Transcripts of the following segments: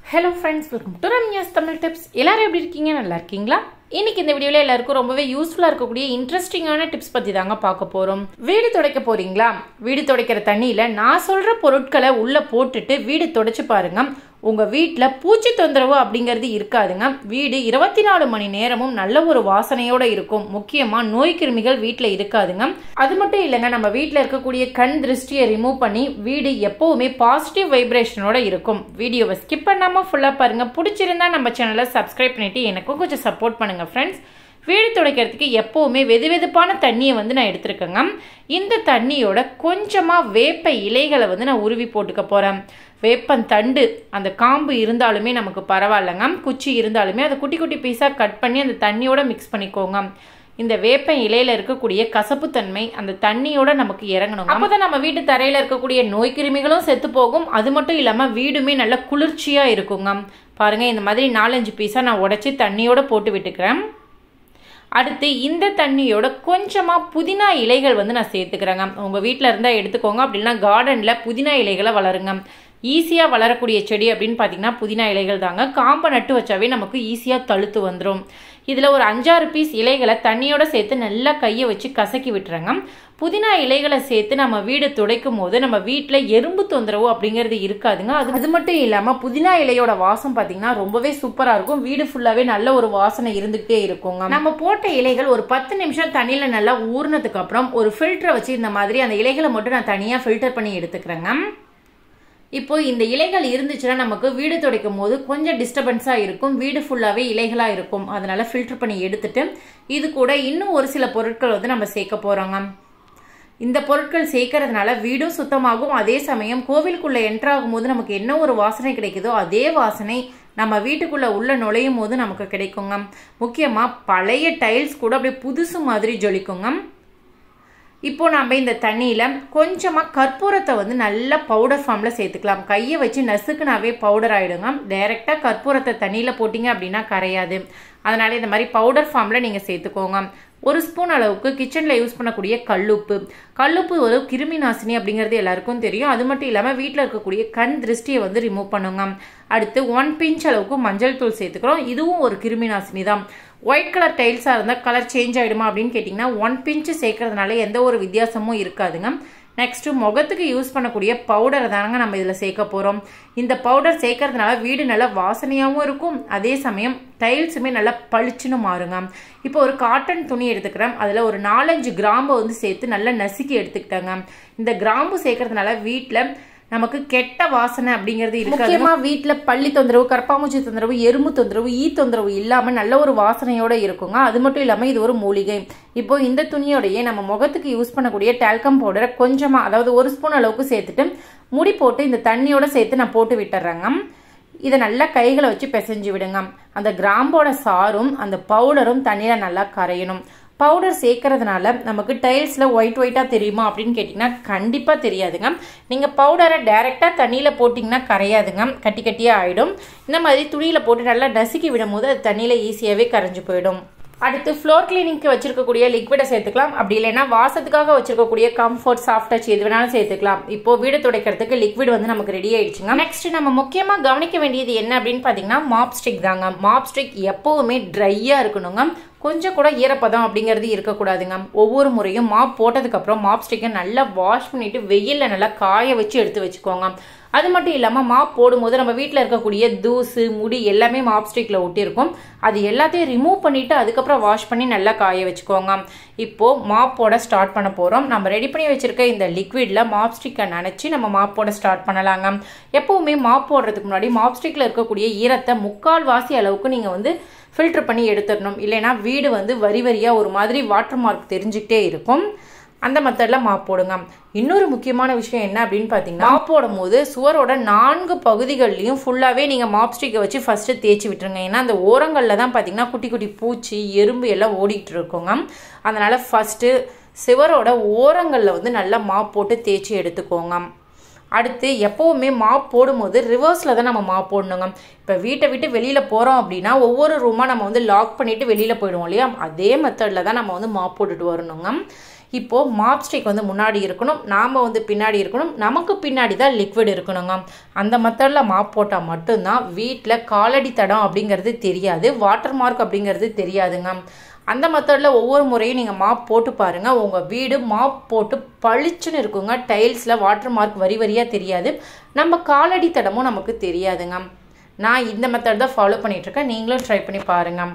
hello friends welcome to Ramya's Tamil tips எல்லாரும் எப்படி இருக்கீங்க நல்லா இருக்கீங்களா இன்னைக்கு இந்த வீடியோவில் எல்லாருக்கும் ரொம்பவே யூஸ்ஃபுல்லாக இருக்கக்கூடிய இன்ட்ரெஸ்டிங்கான டிப்ஸ் பற்றி தாங்க பார்க்க போகிறோம் வீடு துடைக்க போறீங்களா வீடு துடைக்கிற தண்ணியில் நான் சொல்கிற பொருட்களை உள்ளே போட்டுட்டு வீடு துடைச்சு பாருங்க உங்கள் வீட்டில் பூச்சி தொந்தரவு அப்படிங்கிறது இருக்காதுங்க வீடு இருபத்தி நாலு மணி நேரமும் நல்ல ஒரு வாசனையோட இருக்கும் முக்கியமாக நோய் கிருமிகள் வீட்டில் இருக்காதுங்க அது மட்டும் இல்லைங்க நம்ம வீட்டில் இருக்கக்கூடிய கண் திருஷ்டியை ரிமூவ் பண்ணி வீடு எப்பவுமே பாசிட்டிவ் வைப்ரேஷனோட இருக்கும் வீடியோவை ஸ்கிப் பண்ணாமல் ஃபுல்லாக பாருங்க பிடிச்சிருந்தா நம்ம சேனலை சப்ஸ்கிரைப் பண்ணிட்டு எனக்கும் கொஞ்சம் சப்போர்ட் பண்ணுங்க ஃப்ரெண்ட்ஸ் வீடு துடைக்கிறதுக்கு எப்போவுமே வெது வெதுப்பான தண்ணியை வந்து நான் எடுத்துருக்கேங்க இந்த தண்ணியோட கொஞ்சமாக வேப்ப இலைகளை வந்து நான் உருவி போட்டுக்க போகிறேன் வேப்பன் தண்டு அந்த காம்பு இருந்தாலுமே நமக்கு பரவாயில்லைங்க குச்சி இருந்தாலுமே அதை குட்டி குட்டி பீஸாக கட் பண்ணி அந்த தண்ணியோட மிக்ஸ் பண்ணிக்கோங்க இந்த வேப்ப இலையில இருக்கக்கூடிய கசப்புத்தன்மை அந்த தண்ணியோட நமக்கு இறங்கணும் அப்பதான் நம்ம வீட்டு தரையில இருக்கக்கூடிய நோய் கிருமிகளும் செத்து போகும் அது மட்டும் இல்லாம வீடுமே நல்ல குளிர்ச்சியா இருக்குங்க பாருங்க இந்த மாதிரி நாலஞ்சு பீஸா நான் உடைச்சி தண்ணியோட போட்டு விட்டுக்கிறேன் அடுத்து இந்த தண்ணியோட கொஞ்சமாக புதினா இலைகள் வந்து நான் சேர்த்துக்கிறேங்க உங்கள் வீட்டில் இருந்தால் எடுத்துக்கோங்க அப்படின்னா கார்டனில் புதினா இலைகளை வளருங்க ஈஸியாக வளரக்கூடிய செடி அப்படின்னு பார்த்தீங்கன்னா புதினா இலைகள் தாங்க காம்பை நட்டு வச்சாவே நமக்கு ஈஸியாக தழுத்து வந்துடும் இதில் ஒரு அஞ்சாறு பீஸ் இலைகளை தண்ணியோட சேர்த்து நல்லா கையை வச்சு கசக்கி விட்டுறேங்க புதினா இலைகளை சேர்த்து நம்ம வீடு துடைக்கும் போது நம்ம வீட்டில் எறும்பு தொந்தரவு அப்படிங்கிறது இருக்காதுங்க அது அது மட்டும் இல்லாமல் புதினா இலையோட வாசம் பார்த்தீங்கன்னா ரொம்பவே சூப்பராக இருக்கும் வீடு ஃபுல்லாகவே நல்ல ஒரு வாசனை இருந்துகிட்டே இருக்குங்க நம்ம போட்ட இலைகள் ஒரு பத்து நிமிஷம் தண்ணியில் நல்லா ஊறினதுக்கு அப்புறம் ஒரு ஃபில்டரை வச்சு இந்த மாதிரி அந்த இலைகளை மட்டும் நான் தனியாக ஃபில்டர் பண்ணி எடுத்துக்கிறேங்க இப்போ இந்த இலைகள் இருந்துச்சுன்னா நமக்கு வீடு துடைக்கும் போது கொஞ்சம் டிஸ்டர்பன்ஸாக இருக்கும் வீடு ஃபுல்லாகவே இலைகளாக இருக்கும் அதனால ஃபில்டர் பண்ணி எடுத்துட்டு இது கூட இன்னும் ஒரு சில பொருட்கள் வந்து நம்ம சேர்க்க போகிறோங்க இந்த பொருட்கள் சேர்க்கறதுனால வீடும் சுத்தமாகும் அதே சமயம் கோவிலுக்குள்ள என்ட்ராகும் போது நமக்கு என்ன ஒரு வாசனை கிடைக்குதோ அதே வாசனை நம்ம வீட்டுக்குள்ள உள்ள நுழையும் போது நமக்கு கிடைக்குங்க முக்கியமா பழைய டைல்ஸ் கூட அப்படியே புதுசு மாதிரி ஜொலிக்குங்க இப்போ நம்ம இந்த தண்ணியில் கொஞ்சமாக கற்பூரத்தை வந்து நல்லா பவுடர் ஃபார்மில் சேர்த்துக்கலாம் கையை வச்சு நசுக்குனாவே பவுடர் ஆகிடுங்க டைரெக்டாக கற்பூரத்தை தண்ணியில் போட்டிங்க அப்படின்னா கரையாது அதனால் இந்த மாதிரி பவுடர் ஃபார்மில் நீங்கள் சேர்த்துக்கோங்க ஒரு ஸ்பூன் அளவுக்கு கிச்சனில் யூஸ் பண்ணக்கூடிய கல்லுப்பு கல்லுப்பு ஒரு கிருமி நாசினி அப்படிங்கிறது எல்லாருக்கும் தெரியும் அது மட்டும் இல்லாமல் வீட்டில் இருக்கக்கூடிய கண் திருஷ்டியை வந்து ரிமூவ் பண்ணுங்க அடுத்து ஒன் பிஞ்ச் அளவுக்கு மஞ்சள் தூள் சேர்த்துக்கிறோம் இதுவும் ஒரு கிருமி நாசினி தான் ஒயிட் கலர் டைல்ஸாக இருந்தால் கலர் சேஞ்ச் ஆகிடுமா அப்படின்னு கேட்டிங்கன்னா ஒன் பிஞ்சு சேர்க்கறதுனால எந்த ஒரு வித்தியாசமும் இருக்காதுங்க நெக்ஸ்ட்டு முகத்துக்கு யூஸ் பண்ணக்கூடிய பவுடரை தானங்க நம்ம இதில் சேர்க்க போகிறோம் இந்த பவுடர் சேர்க்கறதுனால வீடு நல்லா வாசனையாகவும் இருக்கும் அதே சமயம் டைல்ஸுமே நல்லா பளிச்சுன்னு மாறுங்க இப்போ ஒரு காட்டன் துணி எடுத்துக்கிறேன் அதில் ஒரு நாலஞ்சு கிராம்பை வந்து சேர்த்து நல்லா நசுக்கி எடுத்துக்கிட்டேங்க இந்த கிராம்பு சேர்க்கறதுனால வீட்டில் நமக்கு கெட்ட வாசனை அப்படிங்கிறது இருக்கு முக்கியமா வீட்டுல பள்ளி தொந்தரவு கற்பாமூச்சி தொந்தரவு எறும்பு தொந்தரவு ஈ தொந்தரவு இல்லாம நல்ல ஒரு வாசனையோட இருக்குங்க அது மட்டும் இல்லாம இது ஒரு மூலிகை இப்போ இந்த துணியோடையே நம்ம முகத்துக்கு யூஸ் பண்ணக்கூடிய டால்கம் பவுடரை கொஞ்சமா அதாவது ஒரு ஸ்பூன் அளவுக்கு சேர்த்துட்டு முடி போட்டு இந்த தண்ணியோட சேர்த்து நான் போட்டு விட்டுறேங்க இதை நல்லா கைகளை வச்சு பிசைஞ்சு விடுங்க அந்த கிராம்போட சாரும் அந்த பவுடரும் தண்ணியில் நல்லா கரையணும் பவுடர் சேர்க்கறதுனால நமக்கு டைல்ஸில் ஒயிட் ஒயிட்டாக தெரியுமா அப்படின்னு கேட்டிங்கன்னா கண்டிப்பாக தெரியாதுங்க நீங்கள் பவுடரை டைரெக்டாக தண்ணியில் போட்டிங்கன்னா கரையாதுங்க கட்டி கட்டியாக ஆகிடும் இந்த மாதிரி துணியில் போட்டு நல்லா நசுக்கி விடும் போது அது தண்ணியில் ஈஸியாகவே கரைஞ்சு போயிடும் அடுத்து ஃப்ளோர் கிளீனிங்க்கு வச்சிருக்கக்கூடிய லிக்விடை சேர்த்துக்கலாம் அப்படி இல்லைன்னா வாசத்துக்காக வச்சிருக்கக்கூடிய கம்ஃபர்ட் சாஃப்ட் டச் எது வேணாலும் சேர்த்துக்கலாம் இப்போ வீடு துடைக்கிறதுக்கு லிக்விட் வந்து நமக்கு ரெடி ஆயிடுச்சுங்க நெக்ஸ்ட் நம்ம முக்கியமாக கவனிக்க வேண்டியது என்ன அப்படின்னு பார்த்தீங்கன்னா மாப் ஸ்டிக் தாங்க மாப் ஸ்டிக் எப்பவுமே ட்ரையாக இருக்கணுங்க கொஞ்சம் கூட ஈரப்பதம் அப்படிங்கிறது இருக்கக்கூடாதுங்க ஒவ்வொரு முறையும் மாப் போட்டதுக்கப்புறம் மாப் ஸ்டிக்கை நல்லா வாஷ் பண்ணிட்டு வெயிலில் நல்லா காய வச்சு எடுத்து வச்சுக்கோங்க அது மட்டும் இல்லாமல் மாப் போடும்போது நம்ம வீட்டில் இருக்கக்கூடிய தூசு முடி எல்லாமே மாப் ஸ்டிக்கில் ஒட்டியிருக்கும் அது எல்லாத்தையும் ரிமூவ் பண்ணிவிட்டு அதுக்கப்புறம் வாஷ் பண்ணி நல்லா காய வச்சுக்கோங்க இப்போது மாப் போட ஸ்டார்ட் பண்ண போகிறோம் நம்ம ரெடி பண்ணி வச்சுருக்க இந்த லிக்விடில் மாப் ஸ்டிக்கை நினச்சி நம்ம மாப் போட ஸ்டார்ட் பண்ணலாங்க எப்போவுமே மாப் போடுறதுக்கு முன்னாடி மாப் ஸ்டிக்கில் இருக்கக்கூடிய ஈரத்தை முக்கால் வாசி அளவுக்கு நீங்கள் வந்து ஃபில்டர் பண்ணி எடுத்துடணும் இல்லைன்னா வீடு வந்து வரி வரியாக ஒரு மாதிரி வாட்டர் மார்க் தெரிஞ்சுக்கிட்டே இருக்கும் அந்த மெத்தடில் மாப் போடுங்க இன்னொரு முக்கியமான விஷயம் என்ன அப்படின்னு பார்த்தீங்கன்னா மாப் போடும் போது சுவரோட நான்கு பகுதிகள்லையும் ஃபுல்லாகவே நீங்கள் மாப் ஸ்டிக்கை வச்சு ஃபஸ்ட்டு தேய்ச்சி விட்டுருங்க ஏன்னா அந்த ஓரங்களில் தான் பார்த்தீங்கன்னா குட்டி குட்டி பூச்சி எறும்பு எல்லாம் ஓடிட்டு இருக்குங்க அதனால் ஃபஸ்ட்டு சுவரோட ஓரங்களில் வந்து நல்லா மாப் போட்டு தேய்ச்சி எடுத்துக்கோங்க அடுத்து எப்போவுமே மாப் போடும்போது ரிவர்ஸில் தான் நம்ம மாப் போடணுங்க இப்போ வீட்டை விட்டு வெளியில் போகிறோம் அப்படின்னா ஒவ்வொரு ரூமாக நம்ம வந்து லாக் பண்ணிவிட்டு வெளியில் போயிடுவோம் இல்லையா அதே மெத்தடில் தான் நம்ம வந்து மாப் போட்டுட்டு வரணுங்க இப்போது மாப் ஸ்டிக் வந்து முன்னாடி இருக்கணும் நாம் வந்து பின்னாடி இருக்கணும் நமக்கு பின்னாடி தான் லிக்விட் இருக்கணுங்க அந்த மெத்தடில் மாப் போட்டால் மட்டும்தான் வீட்டில் காலடி தடம் அப்படிங்கிறது தெரியாது வாட்டர் மார்க் அப்படிங்கிறது தெரியாதுங்க அந்த மெத்தடில் ஒவ்வொரு முறையும் நீங்கள் மாப் போட்டு பாருங்கள் உங்கள் வீடு மாப் போட்டு பளிச்சுன்னு இருக்குங்க டைல்ஸில் வாட்டர் மார்க் வரி வரியாக தெரியாது நம்ம காலடி தடமும் நமக்கு தெரியாதுங்க நான் இந்த மெத்தட் தான் ஃபாலோ பண்ணிகிட்ருக்கேன் நீங்களும் ட்ரை பண்ணி பாருங்கள்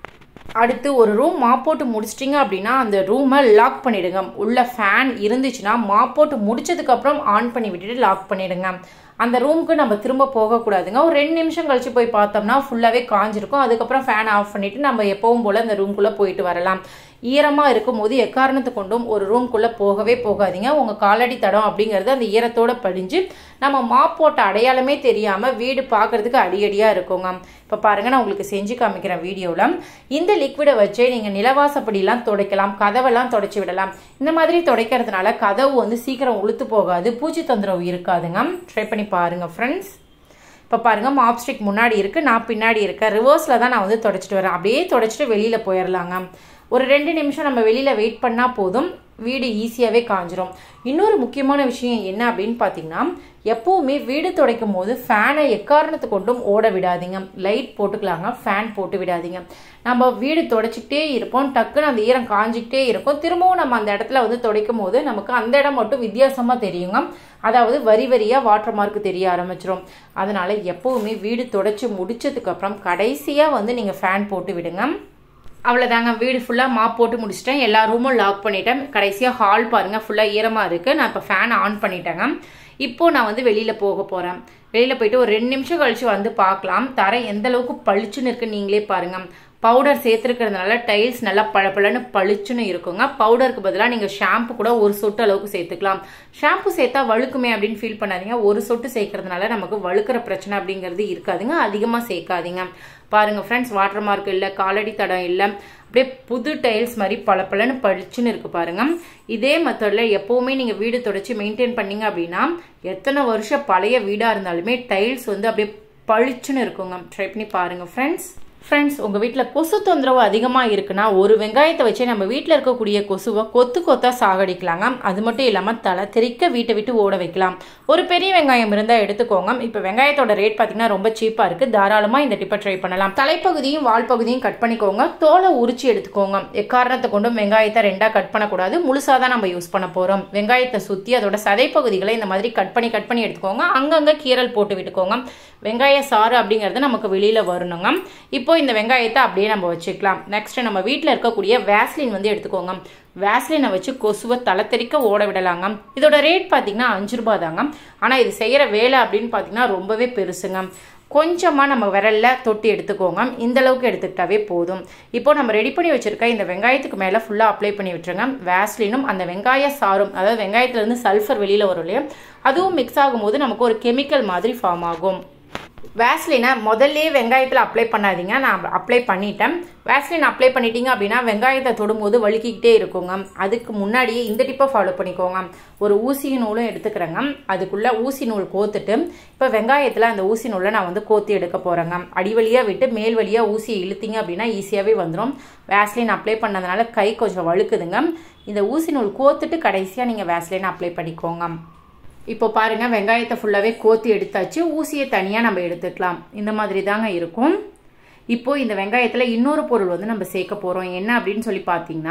அடுத்து ஒரு ரூம் மாப் போட்டு முடிச்சிட்டிங்க அப்படின்னா அந்த ரூமை லாக் பண்ணிவிடுங்க உள்ள ஃபேன் இருந்துச்சுன்னா மாப் போட்டு முடிச்சதுக்கப்புறம் ஆன் பண்ணி விட்டுட்டு லாக் பண்ணிவிடுங்க அந்த ரூமுக்கு நம்ம திரும்ப போகக்கூடாதுங்க ஒரு ரெண்டு நிமிஷம் கழிச்சு போய் பார்த்தோம்னா ஃபுல்லாகவே காஞ்சிருக்கும் அதுக்கப்புறம் ஃபேன் ஆஃப் பண்ணிவிட்டு நம்ம எப்பவும் போல் அந்த ரூம்குள்ளே போயிட்டு வரலாம் ஈரமாக இருக்கும்போது எக்காரணத்து கொண்டும் ஒரு ரூம்குள்ளே போகவே போகாதீங்க உங்கள் காலடி தடம் அப்படிங்கிறது அந்த ஈரத்தோட படிஞ்சு நம்ம மாப் போட்ட அடையாளமே தெரியாமல் வீடு பார்க்குறதுக்கு அடியடியாக இருக்குங்க இப்போ பாருங்கள் நான் உங்களுக்கு செஞ்சு காமிக்கிறேன் வீடியோவில் இந்த லிக்விடை வச்சே நீங்கள் நிலவாசப்படியெல்லாம் துடைக்கலாம் கதவெல்லாம் தொடச்சி விடலாம் இந்த மாதிரி துடைக்கிறதுனால கதவு வந்து சீக்கிரம் உளுத்து போகாது பூச்சி தொந்தரவு இருக்காதுங்க ட்ரை பண்ணி பாருங்கள் ஃப்ரெண்ட்ஸ் இப்போ பாருங்கள் மாப் ஸ்டிக் முன்னாடி இருக்குது நான் பின்னாடி இருக்கேன் ரிவர்ஸில் தான் நான் வந்து தொடச்சிட்டு வரேன் அப்படியே தொடச்சிட்டு வெளியில் போயிடலாங்க ஒரு ரெண்டு நிமிஷம் நம்ம வெளியில் வெயிட் பண்ணால் போதும் வீடு ஈஸியாகவே காஞ்சிரும் இன்னொரு முக்கியமான விஷயம் என்ன அப்படின்னு பார்த்தீங்கன்னா எப்போவுமே வீடு துடைக்கும் போது ஃபேனை எக்காரணத்து கொண்டும் ஓட விடாதீங்க லைட் போட்டுக்கலாங்க ஃபேன் போட்டு விடாதீங்க நம்ம வீடு துடைச்சிக்கிட்டே இருப்போம் டக்குன்னு அந்த ஈரம் காஞ்சிக்கிட்டே இருக்கும் திரும்பவும் நம்ம அந்த இடத்துல வந்து துடைக்கும் போது நமக்கு அந்த இடம் மட்டும் வித்தியாசமாக தெரியுங்க அதாவது வரி வரியாக வாட்டர் மார்க் தெரிய ஆரம்பிச்சிரும் அதனால எப்போவுமே வீடு துடைச்சி முடிச்சதுக்கப்புறம் கடைசியாக வந்து நீங்கள் ஃபேன் போட்டு விடுங்க அவ்வளோதாங்க வீடு ஃபுல்லாக மாப் போட்டு முடிச்சிட்டேன் எல்லா ரூமும் லாக் பண்ணிட்டேன் கடைசியாக ஹால் பாருங்கள் ஃபுல்லாக ஈரமாக இருக்குது நான் இப்போ ஃபேன் ஆன் பண்ணிட்டேங்க இப்போது நான் வந்து வெளியில் போக போகிறேன் வெளியில் போயிட்டு ஒரு ரெண்டு நிமிஷம் கழிச்சு வந்து பார்க்கலாம் தரை எந்த அளவுக்கு பளிச்சுன்னு இருக்குன்னு நீங்களே பாருங்கள் பவுடர் சேர்த்துருக்கிறதுனால டைல்ஸ் நல்லா பளபளன்னு பளிச்சுன்னு இருக்குங்க பவுடருக்கு பதிலாக நீங்கள் ஷாம்பு கூட ஒரு சொட்டு அளவுக்கு சேர்த்துக்கலாம் ஷாம்பு சேர்த்தா வழுக்குமே அப்படின்னு ஃபீல் பண்ணாதீங்க ஒரு சொட்டு சேர்க்கறதுனால நமக்கு வழுக்கிற பிரச்சனை அப்படிங்கிறது இருக்காதுங்க அதிகமாக சேர்க்காதீங்க பாருங்கள் ஃப்ரெண்ட்ஸ் வாட்டர் மார்க் இல்லை காலடி தடம் இல்லை அப்படியே புது டைல்ஸ் மாதிரி பளபளன்னு பளிச்சுன்னு இருக்குது பாருங்க இதே மெத்தடில் எப்போவுமே நீங்கள் வீடு தொடச்சி மெயின்டைன் பண்ணீங்க அப்படின்னா எத்தனை வருஷம் பழைய வீடாக இருந்தாலுமே டைல்ஸ் வந்து அப்படியே பளிச்சுன்னு இருக்குங்க ட்ரை பண்ணி பாருங்கள் ஃப்ரெண்ட்ஸ் ஃப்ரெண்ட்ஸ் உங்கள் வீட்டில் கொசு தொந்தரவு அதிகமாக இருக்குன்னா ஒரு வெங்காயத்தை வச்சு நம்ம வீட்டில் இருக்கக்கூடிய கொசுவை கொத்து கொத்தாக சாகடிக்கலாங்க அது மட்டும் இல்லாமல் தலை தெறிக்க வீட்டை விட்டு ஓட வைக்கலாம் ஒரு பெரிய வெங்காயம் இருந்தால் எடுத்துக்கோங்க இப்போ வெங்காயத்தோட ரேட் பார்த்தீங்கன்னா ரொம்ப சீப்பாக இருக்குது தாராளமாக இந்த டிப்பை ட்ரை பண்ணலாம் தலைப்பகுதியும் வால் பகுதியும் கட் பண்ணிக்கோங்க தோலை உரிச்சு எடுத்துக்கோங்க எக்காரணத்தை கொண்டும் வெங்காயத்தை ரெண்டாக கட் பண்ணக்கூடாது முழுசாக தான் நம்ம யூஸ் பண்ண போகிறோம் வெங்காயத்தை சுற்றி அதோட சதைப்பகுதிகளை இந்த மாதிரி கட் பண்ணி கட் பண்ணி எடுத்துக்கோங்க அங்கங்கே கீரல் போட்டு விட்டுக்கோங்க வெங்காய சாறு அப்படிங்கிறது நமக்கு வெளியில் வரணுங்க இப்போ இந்த வெங்காயத்தை அப்படியே நம்ம வச்சுக்கலாம் நெக்ஸ்ட் நம்ம வீட்டில் இருக்கக்கூடிய வேஸ்லின் வந்து எடுத்துக்கோங்க வேஸ்லினை வச்சு கொசுவை தளத்தெறிக்க ஓட விடலாங்க இதோட ரேட் பார்த்தீங்கன்னா அஞ்சு ரூபாய் தாங்க ஆனால் இது செய்கிற வேலை அப்படின்னு பார்த்தீங்கன்னா ரொம்பவே பெருசுங்க கொஞ்சமாக நம்ம விரலில் தொட்டி எடுத்துக்கோங்க இந்த அளவுக்கு எடுத்துக்கிட்டாவே போதும் இப்போ நம்ம ரெடி பண்ணி வச்சுருக்க இந்த வெங்காயத்துக்கு மேலே ஃபுல்லாக அப்ளை பண்ணி விட்டுருங்க வேஸ்லினும் அந்த வெங்காய சாரும் அதாவது வெங்காயத்துலேருந்து சல்ஃபர் வெளியில் வரும் இல்லையா அதுவும் மிக்ஸ் ஆகும்போது நமக்கு ஒரு கெமிக்கல் மாதிரி ஃபார்ம் ஆகும் வேஸ்லினை முதல்ல வெங்காயத்தில் அப்ளை பண்ணாதீங்க நான் அப்ளை பண்ணிட்டேன் வேஸ்லின் அப்ளை பண்ணிட்டீங்க அப்படின்னா வெங்காயத்தை தொடும்போது வழுக்கிக்கிட்டே இருக்குங்க அதுக்கு முன்னாடியே இந்த டிப்பை ஃபாலோ பண்ணிக்கோங்க ஒரு ஊசி நூலும் எடுத்துக்கிறேங்க அதுக்குள்ளே ஊசி நூல் கோத்துட்டு இப்போ வெங்காயத்தில் அந்த ஊசி நூலை நான் வந்து கோத்தி எடுக்க போகிறேங்க அடிவழியாக விட்டு மேல் வழியாக ஊசியை இழுத்தீங்க அப்படின்னா ஈஸியாகவே வந்துடும் வேஸ்லின் அப்ளை பண்ணதுனால கை கொஞ்சம் வழுக்குதுங்க இந்த ஊசி நூல் கோத்துட்டு கடைசியாக நீங்கள் வேஸ்லின் அப்ளை பண்ணிக்கோங்க இப்போ பாருங்க வெங்காயத்தை ஃபுல்லாகவே கோத்தி எடுத்தாச்சு ஊசியை தனியாக நம்ம எடுத்துக்கலாம் இந்த மாதிரி தாங்க இருக்கும் இப்போ இந்த வெங்காயத்தில் இன்னொரு பொருள் வந்து நம்ம சேர்க்க போகிறோம் என்ன அப்படின்னு சொல்லி பார்த்தீங்கன்னா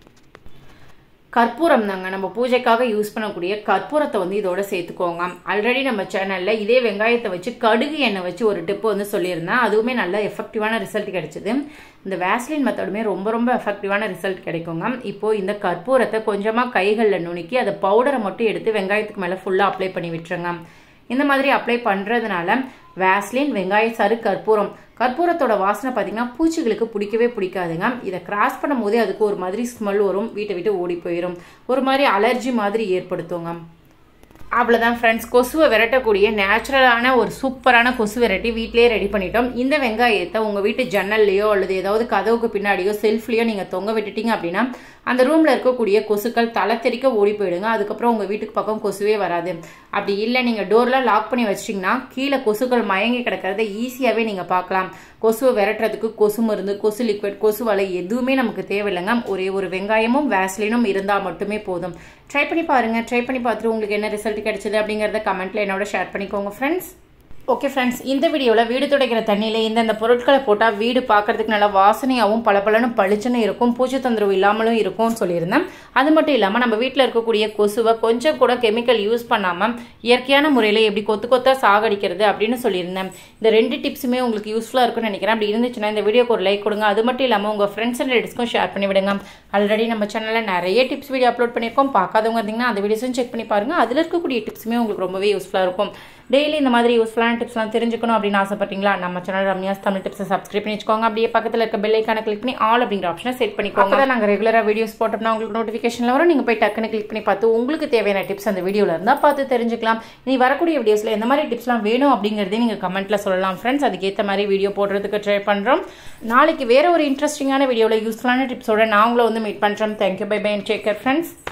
கற்பூரம் தாங்க நம்ம பூஜைக்காக யூஸ் பண்ணக்கூடிய கற்பூரத்தை வந்து இதோட சேர்த்துக்கோங்க ஆல்ரெடி நம்ம சேனலில் இதே வெங்காயத்தை வச்சு கடுகு எண்ணெய் வச்சு ஒரு டிப்பு வந்து சொல்லியிருந்தேன் அதுவுமே நல்ல எஃபெக்டிவான ரிசல்ட் கிடைச்சிது இந்த வேஸ்லின் மெத்தடுமே ரொம்ப ரொம்ப எஃபெக்டிவான ரிசல்ட் கிடைக்குங்க இப்போ இந்த கற்பூரத்தை கொஞ்சமாக கைகளில் நுணுக்கி அதை பவுடரை மட்டும் எடுத்து வெங்காயத்துக்கு மேலே ஃபுல்லாக அப்ளை பண்ணி விட்டுருங்க இந்த மாதிரி அப்ளை பண்ணுறதுனால வேஸ்லின் வெங்காய சாறு கற்பூரம் கற்பூரத்தோட வாசனை பார்த்தீங்கன்னா பூச்சிகளுக்கு பிடிக்கவே பிடிக்காதுங்க இதை கிராஸ் பண்ணும் போதே அதுக்கு ஒரு மாதிரி ஸ்மெல் வரும் வீட்டை விட்டு ஓடி போயிடும் ஒரு மாதிரி அலர்ஜி மாதிரி ஏற்படுத்துங்க அவ்வளோதான் ஃப்ரெண்ட்ஸ் கொசுவை விரட்டக்கூடிய நேச்சுரலான ஒரு சூப்பரான கொசு விரட்டி வீட்டிலேயே ரெடி பண்ணிட்டோம் இந்த வெங்காயத்தை உங்கள் வீட்டு ஜன்னல்லையோ அல்லது ஏதாவது கதவுக்கு பின்னாடியோ செல்ஃப்லேயோ நீங்கள் தொங்க விட்டுட்டீங்க அப்படின்னா அந்த ரூமில் இருக்கக்கூடிய கொசுக்கள் தலை தெறிக்க ஓடி போயிடுங்க அதுக்கப்புறம் உங்கள் வீட்டுக்கு பக்கம் கொசுவே வராது அப்படி இல்லை நீங்கள் டோர்லாம் லாக் பண்ணி வச்சிட்டிங்கன்னா கீழே கொசுக்கள் மயங்கி கிடக்கிறத ஈஸியாகவே நீங்கள் பார்க்கலாம் கொசுவை விரட்டுறதுக்கு கொசு மருந்து கொசு லிக்விட் கொசு வலை எதுவுமே நமக்கு தேவையில்லைங்க ஒரே ஒரு வெங்காயமும் வேஸ்லினும் இருந்தால் மட்டுமே போதும் ட்ரை பண்ணி பாருங்கள் ட்ரை பண்ணி பார்த்துட்டு உங்களுக்கு என்ன ரிசல்ட் கிடைச்சது அப்படிங்கிறத கமெண்ட்டில் என்னோட ஷேர் பண்ணிக்கோங்க ஃப்ரெண்ட்ஸ் ஓகே ஃப்ரெண்ட்ஸ் இந்த வீடியோவில் வீடு துடைக்கிற தண்ணியில் இந்தந்த பொருட்களை போட்டால் வீடு பார்க்கறதுக்கு நல்லா வாசனையாகவும் பளபளன்னு பளிச்சுன்னு இருக்கும் பூச்சி தொந்தரவு இல்லாமலும் இருக்கும்னு சொல்லியிருந்தேன் அது மட்டும் இல்லாமல் நம்ம வீட்டில் இருக்கக்கூடிய கொசுவை கொஞ்சம் கூட கெமிக்கல் யூஸ் பண்ணாமல் இயற்கையான முறையில் எப்படி கொத்து கொத்தா சாகடிக்கிறது அப்படின்னு சொல்லியிருந்தேன் இந்த ரெண்டு டிப்ஸுமே உங்களுக்கு யூஸ்ஃபுல்லாக இருக்கும்னு நினைக்கிறேன் அப்படி இருந்துச்சுன்னா இந்த வீடியோக்கு ஒரு லைக் கொடுங்க அது மட்டும் இல்லாமல் உங்கள் ஃப்ரெண்ட்ஸ் அண்ட் ரிலேட்டிவ்ஸ்க்கும் ஷேர் பண்ணி விடுங்க ஆல்ரெடி நம்ம சேனலில் நிறைய டிப்ஸ் வீடியோ அப்லோட் பண்ணியிருக்கோம் பார்க்காதவங்க இருந்தீங்கன்னா அந்த வீடியோஸும் செக் பண்ணி பாருங்கள் அதில் இருக்கக்கூடிய டிப்ஸுமே உங்களுக்கு ரொம்பவே யூஸ்ஃபுல்லாக இருக்கும் டெய்லி இந்த மாதிரி யூஸ்ஃபுல்லான டிப்ஸ்லாம் தெரிஞ்சுக்கணும் அப்படின்னு ஆசைப்பட்டீங்களா நம்ம சேனல் ரம்யாஸ் தமிழ் டிப்ஸை சப்ஸ்கிரைப் பண்ணி வச்சுக்கோங்க அப்படியே பக்கத்தில் இருக்க பெல் ஐக்கான கிளிக் பண்ணி ஆல் அப்படிங்கிற ஆப்ஷனை செட் பண்ணிக்கோங்க அப்போ நாங்கள் ரெகுலராக வீடியோஸ் போட்டோம்னா உங்களுக்கு நோட்டிஃபிகேஷனில் வரும் நீங்கள் போய் டக்குன்னு கிளிக் பண்ணி பார்த்து உங்களுக்கு தேவையான டிப்ஸ் அந்த வீடியோவில் இருந்தால் பார்த்து தெரிஞ்சுக்கலாம் நீ வரக்கூடிய வீடியோஸில் எந்த மாதிரி டிப்ஸ்லாம் வேணும் அப்படிங்கிறதே நீங்கள் கமெண்ட்டில் சொல்லலாம் ஃப்ரெண்ட்ஸ் அதுக்கேற்ற மாதிரி வீடியோ போடுறதுக்கு ட்ரை பண்ணுறோம் நாளைக்கு வேற ஒரு இன்ட்ரெஸ்டிங்கான வீடியோவில் யூஸ்ஃபுல்லான டிப்ஸோட நான் உங்களை வந்து மீட் பண்ணுறோம் thank you bye bye take care friends